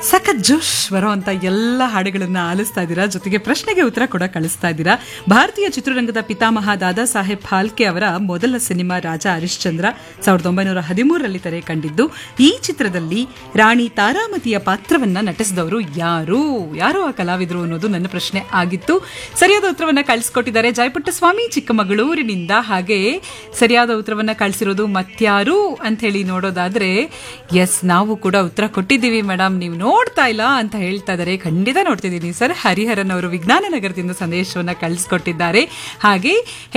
ಸಖತ್ ಜೋಶ್ ಬರುವಂತ ಎಲ್ಲ ಹಾಡುಗಳನ್ನ ಆಲಿಸ್ತಾ ಇದ್ದೀರಾ ಜೊತೆಗೆ ಪ್ರಶ್ನೆಗೆ ಉತ್ತರ ಕೂಡ ಕಳಿಸ್ತಾ ಇದ್ದೀರಾ ಭಾರತೀಯ ಚಿತ್ರರಂಗದ ಪಿತಾಮಹ ದಾದಾ ಸಾಹೇಬ್ ಫಾಲ್ಕೆ ಅವರ ಮೊದಲ ಸಿನಿಮಾ ರಾಜ ಹರಿಶ್ಚಂದ್ರ ಸಾವಿರದ ಒಂಬೈನೂರ ಹದಿಮೂರರಲ್ಲಿ ತೆರೆ ಕಂಡಿದ್ದು ಈ ಚಿತ್ರದಲ್ಲಿ ರಾಣಿ ತಾರಾಮತಿಯ ಪಾತ್ರವನ್ನ ನಟಿಸಿದವರು ಯಾರು ಯಾರು ಆ ಕಲಾವಿದರು ಅನ್ನೋದು ನನ್ನ ಪ್ರಶ್ನೆ ಆಗಿತ್ತು ಸರಿಯಾದ ಉತ್ತರವನ್ನ ಕಳಿಸ್ಕೊಟ್ಟಿದ್ದಾರೆ ಜಯಪುಟ್ಟಸ್ವಾಮಿ ಚಿಕ್ಕಮಗಳೂರಿನಿಂದ ಹಾಗೆ ಸರಿಯಾದ ಉತ್ತರವನ್ನ ಕಳಿಸಿರೋದು ಮತ್ಯಾರು ಅಂತ ಹೇಳಿ ನೋಡೋದಾದ್ರೆ ಎಸ್ ನಾವು ಕೂಡ ಉತ್ತರ ಕೊಟ್ಟಿದ್ದೀವಿ ಮೇಡಮ್ ನೀವು ನೋಡ್ತಾ ಇಲ್ಲ ಅಂತ ಹೇಳ್ತಾ ಇದ್ದಾರೆ ಖಂಡಿತ ನೋಡ್ತಿದ್ದೀನಿ ಸರ್ ಹರಿಹರನ್ ಅವರು ವಿಜ್ಞಾನ ನಗರದಿಂದ ಸಂದೇಶವನ್ನ ಕಳಿಸ್ಕೊಟ್ಟಿದ್ದಾರೆ ಹಾಗೆ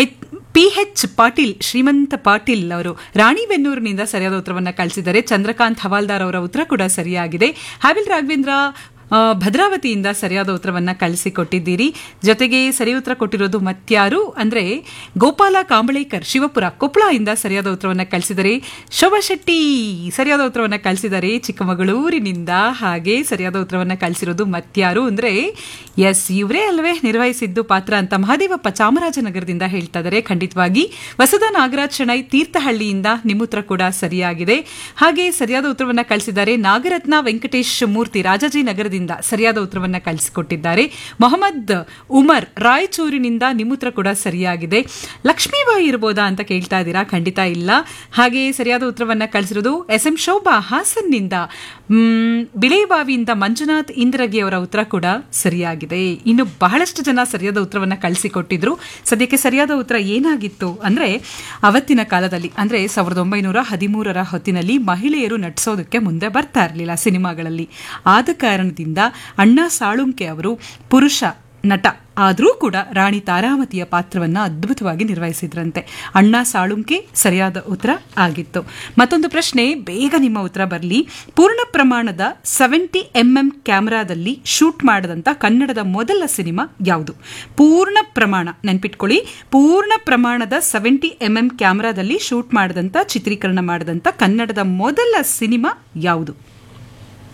ಪಿ ಎಚ್ ಪಾಟೀಲ್ ಶ್ರೀಮಂತ ಪಾಟೀಲ್ ಅವರು ರಾಣಿಬೆನ್ನೂರಿನಿಂದ ಸರಿಯಾದ ಉತ್ತರವನ್ನ ಕಳಿಸಿದ್ದಾರೆ ಚಂದ್ರಕಾಂತ್ ಹವಾಲ್ದಾರ್ ಅವರ ಉತ್ತರ ಕೂಡ ಸರಿಯಾಗಿದೆ ಹಾವಿಲ್ ರಾಘವೇಂದ್ರ ಆ, ಭದ್ರಾವತಿಯಿಂದ ಸರಿಯಾದ ಉತ್ತರವನ್ನ ಕಳಿಸಿಕೊಟ್ಟಿದ್ದೀರಿ ಜೊತೆಗೆ ಸರಿ ಉತ್ತರ ಕೊಟ್ಟಿರೋದು ಮತ್ಯಾರು ಅಂದ್ರೆ ಗೋಪಾಲ ಕಾಂಬಳೇಕರ್ ಶಿವಪುರ ಕೊಪ್ಪಳ ಇಂದ ಸರಿಯಾದ ಉತ್ತರವನ್ನ ಕಳಿಸಿದರೆ ಶೋಭಾ ಶೆಟ್ಟಿ ಸರಿಯಾದ ಉತ್ತರವನ್ನ ಕಳಿಸಿದ್ದಾರೆ ಚಿಕ್ಕಮಗಳೂರಿನಿಂದ ಹಾಗೆ ಸರಿಯಾದ ಉತ್ತರವನ್ನ ಕಳಿಸಿರೋದು ಮತ್ಯಾರು ಅಂದ್ರೆ ಎಸ್ ಇವರೇ ಅಲ್ವೇ ನಿರ್ವಹಿಸಿದ್ದು ಪಾತ್ರ ಅಂತ ಮಹಾದೇವಪ್ಪ ಚಾಮರಾಜನಗರದಿಂದ ಹೇಳ್ತಾ ಇದ್ದಾರೆ ಖಂಡಿತವಾಗಿ ವಸುಧಾ ನಾಗರಾಜ್ ಶೆಣೈ ತೀರ್ಥಹಳ್ಳಿಯಿಂದ ನಿಮ್ಮ ಉತ್ತರ ಕೂಡ ಸರಿಯಾಗಿದೆ ಹಾಗೆ ಸರಿಯಾದ ಉತ್ತರವನ್ನ ಕಳಿಸಿದ್ದಾರೆ ನಾಗರತ್ನ ವೆಂಕಟೇಶ್ ಮೂರ್ತಿ ರಾಜಾಜಿ ನಗರದಿಂದ ಸರಿಯಾದ ಉತ್ತರವನ್ನ ಕಳಿಸಿಕೊಟ್ಟಿದ್ದಾರೆ ಮೊಹಮ್ಮದ್ ಉಮರ್ ರಾಯಚೂರಿನಿಂದ ನಿಮ್ಮ ಉತ್ತರ ಕೂಡ ಸರಿಯಾಗಿದೆ ಲಕ್ಷ್ಮೀಬಾಯಿ ಇರ್ಬೋದಾ ಅಂತ ಕೇಳ್ತಾ ಇದ್ದೀರಾ ಖಂಡಿತ ಇಲ್ಲ ಹಾಗೆ ಸರಿಯಾದ ಉತ್ತರವನ್ನ ಕಳಿಸಿರೋದು ಎಸ್ ಎಂ ಶೋಭಾ ಹಾಸನ್ನಿಂದ ಮ್, ಬಿಳೆಬಾವಿಯಿಂದ ಮಂಜುನಾಥ್ ಇಂದ್ರಗಿ ಅವರ ಉತ್ತರ ಕೂಡ ಸರಿಯಾಗಿದೆ ಇನ್ನು ಬಹಳಷ್ಟು ಜನ ಸರಿಯಾದ ಉತ್ತರವನ್ನ ಕಳಿಸಿಕೊಟ್ಟಿದ್ರು ಸದ್ಯಕ್ಕೆ ಸರಿಯಾದ ಉತ್ತರ ಏನಾಗಿತ್ತು ಅಂದ್ರೆ ಅವತ್ತಿನ ಕಾಲದಲ್ಲಿ ಅಂದ್ರೆ ಸಾವಿರದ ಒಂಬೈನೂರ ಹದಿಮೂರರ ಹೊತ್ತಿನಲ್ಲಿ ಮಹಿಳೆಯರು ನಟಿಸೋದಕ್ಕೆ ಮುಂದೆ ಬರ್ತಾ ಇರಲಿಲ್ಲ ಸಿನಿಮಾಗಳಲ್ಲಿ ಆದ ಕಾರಣದಿಂದ ಅಣ್ಣಾ ಸಾಳುಂಕೆ ಅವರು ಪುರುಷ ನಟ ಆದರೂ ಕೂಡ ರಾಣಿ ತಾರಾಮತಿಯ ಪಾತ್ರವನ್ನ ಅದ್ಭುತವಾಗಿ ನಿರ್ವಹಿಸಿದ್ರಂತೆ ಅಣ್ಣ ಸಾಳುಂಕೆ ಸರಿಯಾದ ಉತ್ತರ ಆಗಿತ್ತು ಮತ್ತೊಂದು ಪ್ರಶ್ನೆ ಬೇಗ ನಿಮ್ಮ ಉತ್ತರ ಬರಲಿ ಪೂರ್ಣ ಪ್ರಮಾಣದ ಸೆವೆಂಟಿ ಎಂಎಂ ಕ್ಯಾಮೆರಾದಲ್ಲಿ ಶೂಟ್ ಮಾಡದಂತ ಕನ್ನಡದ ಮೊದಲ ಸಿನಿಮಾ ಯಾವುದು ಪೂರ್ಣ ಪ್ರಮಾಣ ನೆನ್ಪಿಟ್ಕೊಳ್ಳಿ ಪೂರ್ಣ ಪ್ರಮಾಣದ ಸೆವೆಂಟಿ ಎಂಎಂ ಕ್ಯಾಮೆರಾದಲ್ಲಿ ಶೂಟ್ ಮಾಡದಂತ ಚಿತ್ರೀಕರಣ ಮಾಡದಂತ ಕನ್ನಡದ ಮೊದಲ ಸಿನಿಮಾ ಯಾವುದು